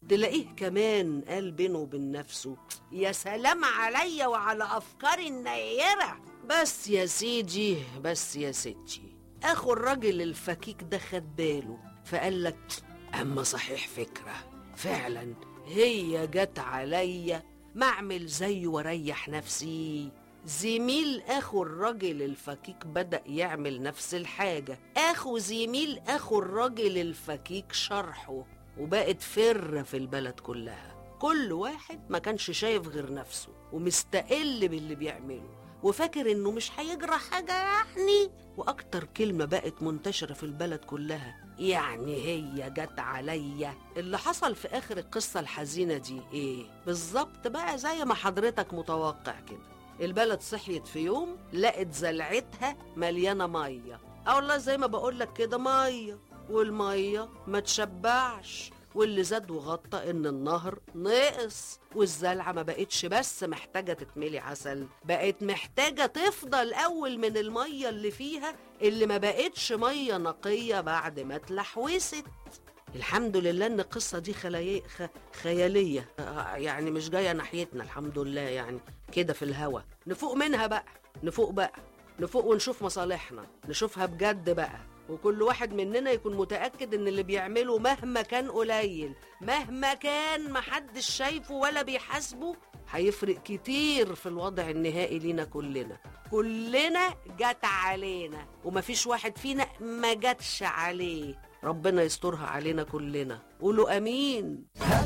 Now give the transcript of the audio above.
تلاقيه كمان قال بينه وبين نفسه يا سلام عليا وعلى أفكاري النيرة بس يا سيدي بس يا ستي أخو الراجل الفكيك ده خد باله فقال لك أما صحيح فكرة فعلا هي جت عليا ما أعمل زيه وأريح نفسي زميل اخو الراجل الفكيك بدأ يعمل نفس الحاجة اخو زميل اخو الراجل الفكيك شرحه وبقت فرة في البلد كلها كل واحد ما كانش شايف غير نفسه ومستقل باللي بيعمله وفاكر انه مش هيجرى حاجة يعني واكتر كلمة بقت منتشرة في البلد كلها يعني هي جت عليا اللي حصل في اخر القصة الحزينة دي ايه بالظبط بقى زي ما حضرتك متوقع كده البلد صحيت في يوم لقت زلعتها مليانة مية اه والله زي ما بقولك كده مية والمية ما تشبعش واللي زاد وغطى ان النهر نقص والزلعة ما بقتش بس محتاجة تتملي عسل بقت محتاجة تفضل أول من المية اللي فيها اللي ما بقتش مية نقية بعد ما اتلحوست الحمد لله ان القصة دي خلاي... خ... خيالية آه، يعني مش جاية ناحيتنا الحمد لله يعني كده في الهوا نفوق منها بقى نفوق بقى نفوق ونشوف مصالحنا نشوفها بجد بقى وكل واحد مننا يكون متأكد ان اللي بيعمله مهما كان قليل مهما كان محدش شايفه ولا بيحاسبه هيفرق كتير في الوضع النهائي لينا كلنا كلنا جت علينا ومفيش واحد فينا ما جاتش عليه ربنا يسترها علينا كلنا قولوا امين هات